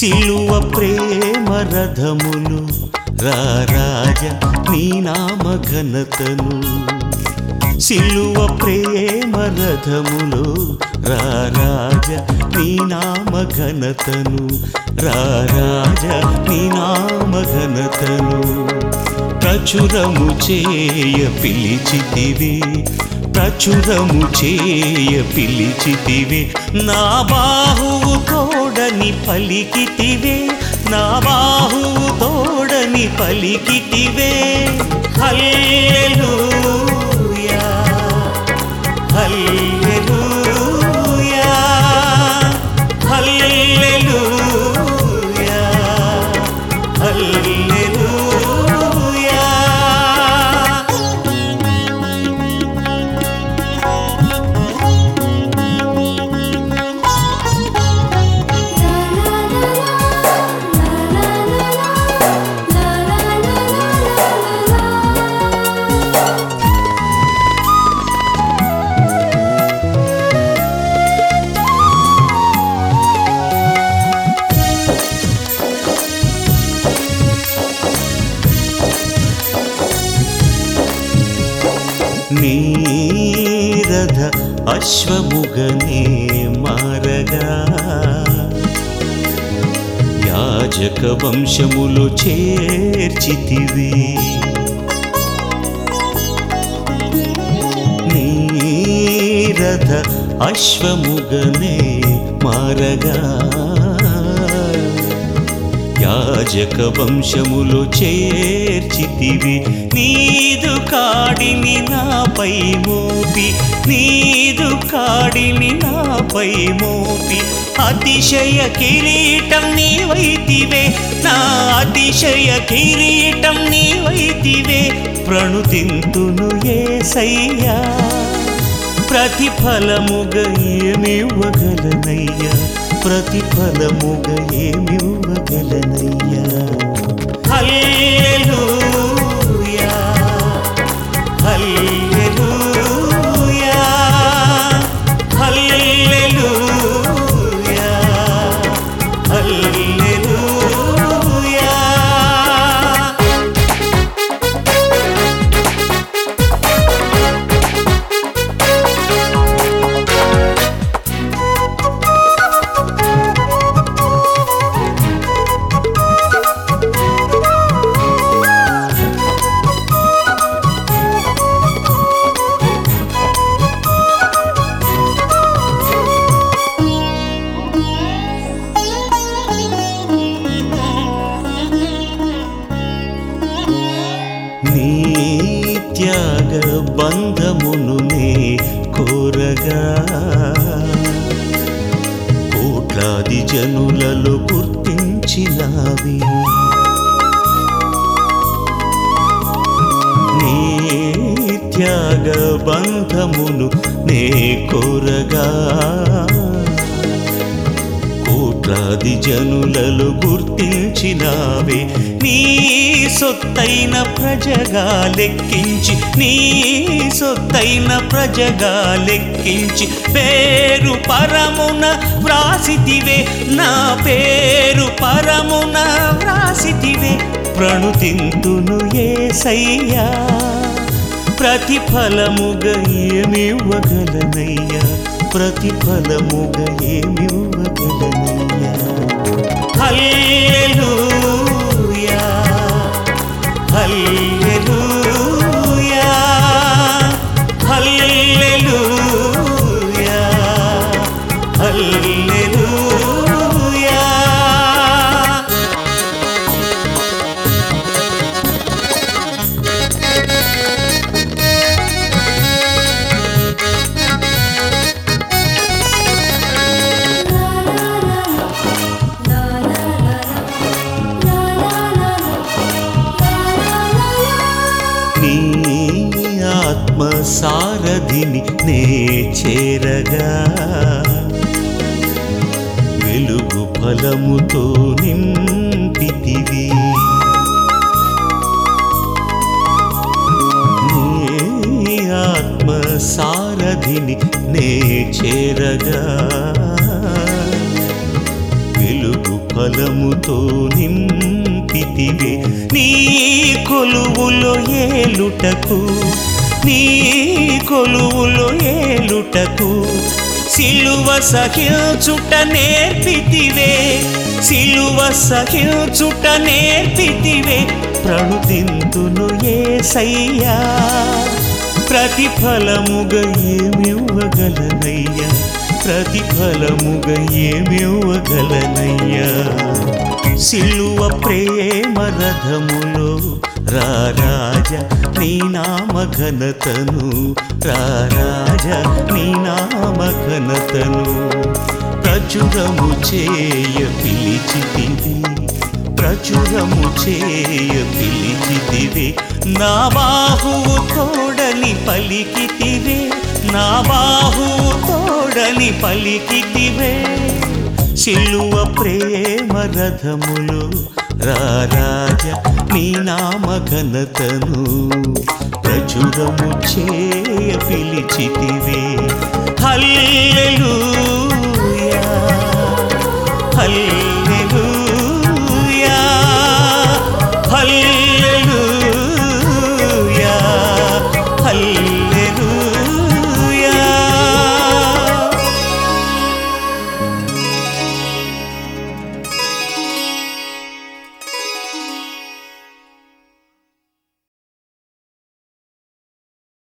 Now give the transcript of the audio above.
సిలువ ప్రేమ రథములు రారాజ నీ నామ ఘనతను సిలువ ప్రేమ రథములు రారాజ నీ నామ ఘనతను రారాజ నీ నామ ఘనతను ప్రచురము చేయ పిలిచితివి ప్రచురము చేయ పిలిచితివే నా బాహువు తోడని పలికితివే నా బాహువు తోడని పలికితివే హల్లెలూయా హల్లెలూయా హల్లెలూయా హల్లెలూయా నీరథ అశ్వముగనే మారగా యాజక వంశములు చేర్చితివి నీరథ అశ్వముగనే మారగా యాజక వంశములు చేర్చితివి నీదు కాడిని నాపై మోపి నీదు కాడిని నాపై మోపి అతిశయ కిరీటం నీవైతివే నా అతిశయ కిరీటం నీవైతివే ప్రణుతింతును ఏసయ్యా ప్రతిఫలముగ ఏమివ్వగలనయ్యా ప్రతిఫలముగ ఏమివ్వగలనయ్యా హల్లెలూయా హల్లెలూయా హల్లెలూయా హల్లెలూయా నీ త్యాగ బంధమును నే కోరగా కోట్లాది జనులలో గుర్తించినావి నీ త్యాగ బంధమును నే కోరగా కోట్లాది జనులలో గుర్తించినావే నీ సొత్తైన ప్రజగా లెక్కించి నీ సొత్తైన ప్రజగా లెక్కించి పేరు పరమున వ్రాసితివే నా పేరు పరమున వ్రాసితివే ప్రణుతింతును ఏసయ్యా ప్రతిఫలముగ ఏమివ్వగలనయ్యా ప్రతిఫలముగ ఏమివ్వగలనయ్యా హల్లెలూయా హల్లెలూయా హల్లెలూయా హల్లెలూయా నీ ఆత్మ సారథిని నే చేరగా వెలుగు ఫలముతో నింపితివి నీ ఆత్మ సారథిని నే చేరగా వెలుగు ఫలముతో నింపితివే నీ కొలువులో ఏలుటకు నీ కొలువులో ఏలుటకు సిలువ సహించుట నేర్పితివే సిలువ సహించుట నేర్పితివే ప్రణుతింతును ఏసయ్యా ప్రతిఫలముగా ఏమివ్వగలనయ్యా ప్రతిఫలముగా ఏమివ్వగలనయ్యా సిలువ ప్రేమ రథములో రారాజ నీ నామ ఘనతను రారాజ నీ నామ ఘనతను ప్రచురము చేయ పిలిచితివి ప్రచురము చేయ పిలిచితివే నా బాహువు తోడని పలికితివే నా బాహువు తోడని పలికితివే సిలువ ప్రేమ రథములు రారాజ నీ నామ ఘనతను ప్రచురము చేయ పిలిచితివే హల్లెలూయా హల్లెలూయా హల్లెలూయా